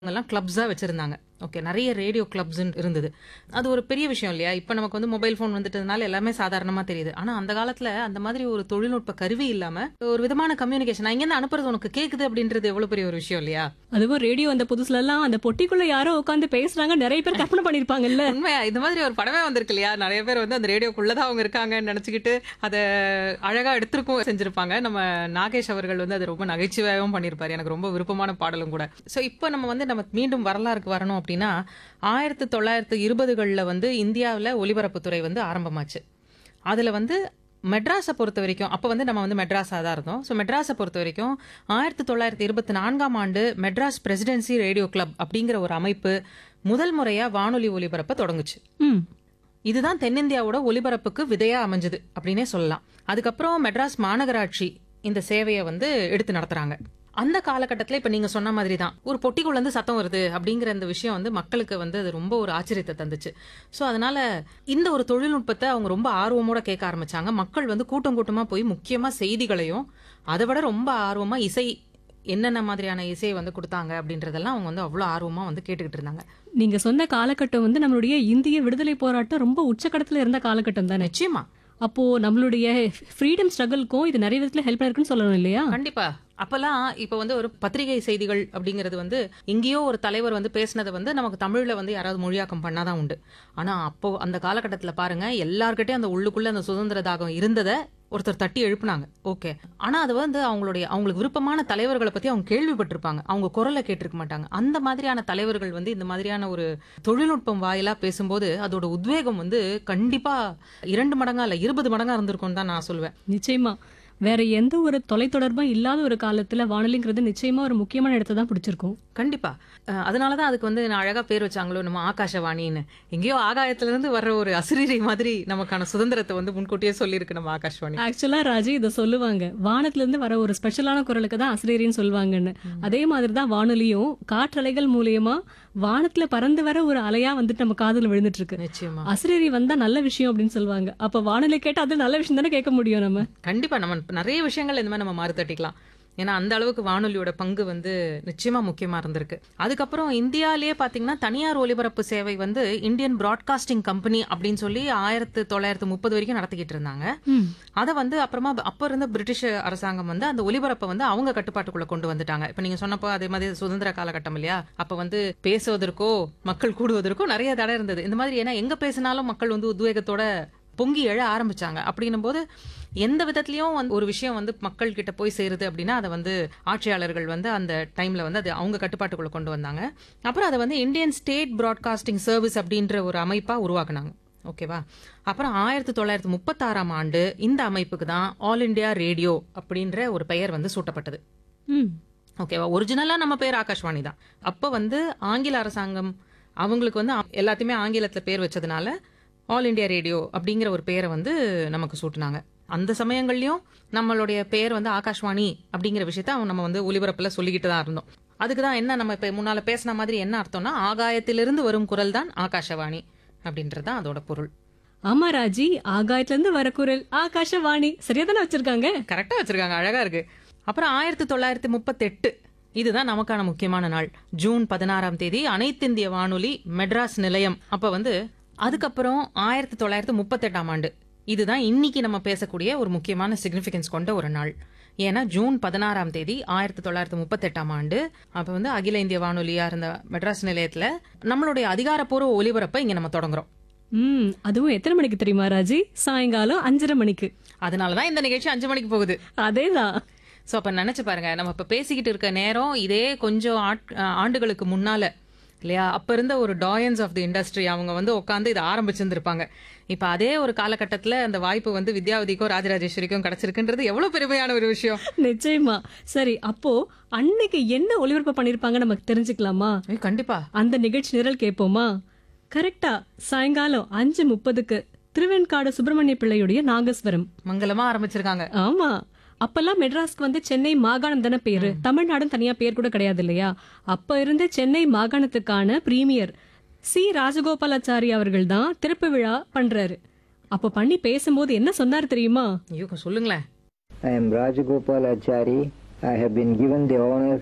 எல்லாம் கிளப்ஸா வச்சிருந்தாங்க ஓகே நிறைய ரேடியோ கிளப்ஸ் இருந்தது அது ஒரு பெரிய விஷயம் இல்லையா இப்போ நமக்கு வந்து மொபைல் ஃபோன் வந்துட்டதுனால எல்லாமே சாதாரணமா தெரியுது ஆனா அந்த காலத்துல அந்த மாதிரி ஒரு தொழில்நுட்ப கருவி இல்லாம ஒரு விதமான கம்யூனிகேஷன் நான் இங்க அனுப்புறது உனக்கு கேக்குது அப்படின்றது எவ்வளவு பெரிய ஒரு விஷயம் இல்லையா அதுவும் ரேடியோ அந்த புதுசுல எல்லாம் அந்த பொட்டிக்குள்ள யாரோ உட்காந்து பேசுறாங்க நிறைய பேர் கற்பனை பண்ணிருப்பாங்கல்ல உண்மையா இந்த மாதிரி ஒரு படமே வந்திருக்கு இல்லையா நிறைய பேர் வந்து அந்த ரேடியோக்குள்ளதான் அவங்க இருக்காங்கன்னு நினைச்சுக்கிட்டு அதை அழகா எடுத்திருக்கும் செஞ்சிருப்பாங்க நம்ம நாகேஷ் அவர்கள் வந்து அது ரொம்ப நகைச்சுவையாகவும் பண்ணியிருப்பாரு எனக்கு ரொம்ப விருப்பமான பாடலும் கூட ஸோ இப்போ நம்ம வந்து நம்ம மீண்டும் வரலாறுக்கு வரணும் அப்படின்னா ஆயிரத்தி தொள்ளாயிரத்து இருபதுகளில் வந்து இந்தியாவில் ஒலிபரப்புத்துறை வந்து ஆரம்பமாச்சு அதில் வந்து மெட்ராஸை பொறுத்த வரைக்கும் அப்போ வந்து நம்ம வந்து மெட்ராஸாக தான் இருந்தோம் ஸோ மெட்ராஸை பொறுத்த வரைக்கும் ஆயிரத்தி தொள்ளாயிரத்தி இருபத்தி நான்காம் ஆண்டு மெட்ராஸ் பிரசிடென்சி ரேடியோ கிளப் அப்படிங்கிற ஒரு அமைப்பு முதல் முறையாக வானொலி ஒலிபரப்ப தொடங்குச்சு ம் இதுதான் தென்னிந்தியாவோட ஒலிபரப்புக்கு விதையா அமைஞ்சது அப்படின்னே சொல்லலாம் அதுக்கப்புறம் மெட்ராஸ் மாநகராட்சி இந்த சேவையை வந்து எடுத்து நடத்துறாங்க அந்த காலகட்டத்தில் இப்போ நீங்க சொன்ன மாதிரி தான் ஒரு பொட்டிக்குள்ள இருந்து சத்தம் வருது அப்படிங்கிற இந்த விஷயம் வந்து மக்களுக்கு வந்து அது ரொம்ப ஒரு ஆச்சரியத்தை தந்துச்சு ஸோ அதனால இந்த ஒரு தொழில்நுட்பத்தை அவங்க ரொம்ப ஆர்வமோட கேட்க ஆரம்பிச்சாங்க மக்கள் வந்து கூட்டம் கூட்டமா போய் முக்கியமா செய்திகளையும் அதை விட ரொம்ப ஆர்வமா இசை என்னென்ன மாதிரியான இசையை வந்து கொடுத்தாங்க அப்படின்றதெல்லாம் அவங்க வந்து அவ்வளோ ஆர்வமா வந்து கேட்டுக்கிட்டு இருந்தாங்க நீங்க சொன்ன காலகட்டம் வந்து நம்மளுடைய இந்திய விடுதலை போராட்டம் ரொம்ப உச்சக்கட்டத்துல இருந்த காலகட்டம் தானே நிச்சயமா அப்போ நம்மளுடைய ஃப்ரீடம் ஸ்ட்ரகிள்க்கும் இது நிறைய விதத்துல ஹெல்ப் பண்ணிருக்குன்னு சொல்லணும் இல்லையா கண்டிப்பா அப்பெல்லாம் இப்ப வந்து ஒரு பத்திரிகை செய்திகள் அப்படிங்கிறது வந்து எங்கேயோ ஒரு தலைவர் வந்து பேசினதை வந்து நமக்கு தமிழ்ல வந்து யாராவது மொழியாக்கம் பண்ணாதான் உண்டு ஆனா அப்போ அந்த காலகட்டத்துல பாருங்க எல்லார்கிட்டயும் அந்த உள்ளுக்குள்ள அந்த சுதந்திர தாகம் இருந்ததை ஒருத்தர் தட்டி எழுப்புனாங்க ஓகே ஆனா அது வந்து அவங்களுடைய அவங்களுக்கு விருப்பமான தலைவர்களை பத்தி அவங்க கேள்விப்பட்டிருப்பாங்க அவங்க குரலை கேட்டிருக்க மாட்டாங்க அந்த மாதிரியான தலைவர்கள் வந்து இந்த மாதிரியான ஒரு தொழில்நுட்பம் வாயிலா பேசும்போது அதோட உத்வேகம் வந்து கண்டிப்பா இரண்டு மடங்கா இல்ல இருபது மடங்கா இருந்திருக்கும் தான் நான் சொல்லுவேன் நிச்சயமா வேற எந்த ஒரு தொலைத்தொடர்பும் இல்லாத ஒரு காலத்துல வானொலிங்கிறது நிச்சயமா ஒரு முக்கியமான இடத்தை தான் பிடிச்சிருக்கும் கண்டிப்பா அஹ் அதனாலதான் அதுக்கு வந்து நான் அழகா பேர் வச்சாங்களோ நம்ம ஆகாஷவாணின்னு எங்கேயோ ஆகாயத்துல இருந்து வர்ற ஒரு அசிரீரை மாதிரி நமக்கான சுதந்திரத்தை வந்து முன்கூட்டியே சொல்லியிருக்கு நம்ம ஆகாஷவாணி ஆக்சுவலா ராஜி இதை சொல்லுவாங்க வானத்துல இருந்து வர ஒரு ஸ்பெஷலான குரலுக்கு தான் அசிரியரின்னு சொல்லுவாங்கன்னு அதே மாதிரி தான் வானொலியும் காற்றலைகள் மூலியமா வானத்துல பறந்து வர ஒரு அலையா வந்துட்டு நம்ம காதுல விழுந்துட்டு இருக்கு நிச்சயமா அசிரியரி வந்தா நல்ல விஷயம் அப்படின்னு சொல்லுவாங்க அப்ப வானொலி கேட்டா அது நல்ல விஷயம் தானே கேட்க முடியும் நம்ம கண்டிப்பா நம்ம நிறைய விஷயங்கள் இந்த மாதிரி நம்ம மாறு தட்டிக்கலாம் ஏன்னா அந்த அளவுக்கு வானொலியோட பங்கு வந்து நிச்சயமா முக்கியமா இருந்திருக்கு அதுக்கப்புறம் இந்தியாலேயே பாத்தீங்கன்னா தனியார் ஒலிபரப்பு சேவை வந்து இந்தியன் பிராட்காஸ்டிங் கம்பெனி அப்படின்னு சொல்லி ஆயிரத்து தொள்ளாயிரத்து முப்பது வரைக்கும் நடத்திக்கிட்டு இருந்தாங்க அதை வந்து அப்புறமா அப்ப இருந்த பிரிட்டிஷ் அரசாங்கம் வந்து அந்த ஒலிபரப்பை வந்து அவங்க கட்டுப்பாட்டுக்குள்ள கொண்டு வந்துட்டாங்க இப்ப நீங்க சொன்னப்போ அதே மாதிரி சுதந்திர காலகட்டம் இல்லையா அப்ப வந்து பேசுவதற்கோ மக்கள் கூடுவதற்கோ நிறைய தடை இருந்தது இந்த மாதிரி ஏன்னா எங்க பேசினாலும் மக்கள் வந்து உத்வேகத்தோட பொங்கி எழ ஆரம்பிச்சாங்க அப்படின்னும் போது எந்த விதத்திலயும் வந்து ஒரு விஷயம் வந்து மக்கள் கிட்ட போய் சேருது அப்படின்னா அதை வந்து ஆட்சியாளர்கள் வந்து அந்த டைம்ல வந்து அது அவங்க கட்டுப்பாட்டுக்குள்ள கொண்டு வந்தாங்க அப்புறம் அதை வந்து இந்தியன் ஸ்டேட் பிராட்காஸ்டிங் சர்வீஸ் அப்படின்ற ஒரு அமைப்பா உருவாக்குனாங்க ஓகேவா அப்புறம் ஆயிரத்தி தொள்ளாயிரத்தி முப்பத்தாறாம் ஆண்டு இந்த அமைப்புக்கு தான் ஆல் இண்டியா ரேடியோ அப்படின்ற ஒரு பெயர் வந்து சூட்டப்பட்டது ம் ஓகேவா ஒரிஜினலா நம்ம பேர் ஆகாஷ்வாணி தான் அப்ப வந்து ஆங்கில அரசாங்கம் அவங்களுக்கு வந்து எல்லாத்தையுமே ஆங்கிலத்துல பேர் வச்சதுனால ஆல் இண்டியா ரேடியோ அப்படிங்கிற ஒரு பேரை வந்து நமக்கு சூட்டினாங்க அந்த சமயங்கள்லயும் நம்மளுடைய பேர் வந்து ஆகாஷ்வாணி அப்படிங்கிற விஷயத்த அவங்க நம்ம வந்து ஒலிபரப்புல சொல்லிக்கிட்டு தான் இருந்தோம் அதுக்கு தான் என்ன நம்ம இப்ப முன்னால பேசின மாதிரி என்ன அர்த்தம்னா ஆகாயத்திலிருந்து வரும் குரல் தான் ஆகாஷவாணி அப்படின்றது தான் அதோட பொருள் ஆமா ராஜி ஆகாயத்துல இருந்து வர குரல் ஆகாஷவாணி சரியா தானே வச்சிருக்காங்க கரெக்டா வச்சிருக்காங்க அழகா இருக்கு அப்புறம் ஆயிரத்தி தொள்ளாயிரத்தி முப்பத்தெட்டு இதுதான் நமக்கான முக்கியமான நாள் ஜூன் பதினாறாம் தேதி அனைத்திந்திய வானொலி மெட்ராஸ் நிலையம் அப்ப வந்து அதுக்கப்புறம் ஆயிரத்தி தொள்ளாயிரத்தி முப்பத்தெட்டாம் ஆண்டு இதுதான் இன்னைக்கு நம்ம பேசக்கூடிய ஒரு முக்கியமான சிக்னிபிகன்ஸ் கொண்ட ஒரு நாள் ஏன்னா ஜூன் பதினாறாம் தேதி ஆயிரத்தி தொள்ளாயிரத்தி முப்பத்தெட்டாம் ஆண்டு அப்ப வந்து அகில இந்திய வானொலியா இருந்த மெட்ராஸ் நிலையத்துல நம்மளுடைய அதிகாரப்பூர்வ ஒலிபரப்பை இங்க நம்ம தொடங்குறோம் ம் அதுவும் எத்தனை மணிக்கு தெரியுமா ராஜி சாயங்காலம் அஞ்சரை மணிக்கு அதனாலதான் இந்த நிகழ்ச்சி அஞ்சு மணிக்கு போகுது அதேதான் ஸோ அப்போ நினச்சி பாருங்க நம்ம இப்போ பேசிக்கிட்டு இருக்க நேரம் இதே கொஞ்சம் ஆட்- ஆண்டுகளுக்கு முன்னால இல்லையா அப்போ இருந்த ஒரு டாயன்ஸ் ஆஃப் தி இண்டஸ்ட்ரி அவங்க வந்து உட்காந்து இதை ஆரம்பிச்சிருந்திருப்பாங்க இப்போ அதே ஒரு காலகட்டத்தில் அந்த வாய்ப்பு வந்து வித்யாவதிக்கும் ராஜராஜேஸ்வரிக்கும் கிடைச்சிருக்குன்றது எவ்வளோ பெருமையான ஒரு விஷயம் நிச்சயமா சரி அப்போ அன்னைக்கு என்ன ஒளிபரப்பு பண்ணிருப்பாங்க நமக்கு தெரிஞ்சுக்கலாமா ஏய், கண்டிப்பா அந்த நிகழ்ச்சி நிரல் கேட்போமா கரெக்டா சாயங்காலம் அஞ்சு முப்பதுக்கு திருவெண்காடு சுப்பிரமணிய பிள்ளையுடைய நாகஸ்வரம் மங்களமா ஆரம்பிச்சிருக்காங்க ஆமா அப்பெல்லாம் மெட்ராஸ்க்கு வந்து சென்னை மாகாணம் தானே பேரு தமிழ்நாடும் தனியா பேர் கூட கிடையாது இல்லையா அப்ப இருந்த சென்னை மாகாணத்துக்கான பிரீமியர் சி ராஜகோபாலாச்சாரி அவர்கள் தான் திறப்பு விழா பண்றாரு அப்ப பண்ணி பேசும்போது என்ன சொன்னாரு தெரியுமா ஐயோ சொல்லுங்களேன் I am Rajagopal Achari. I have been given the honor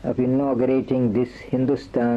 of inaugurating this Hindustan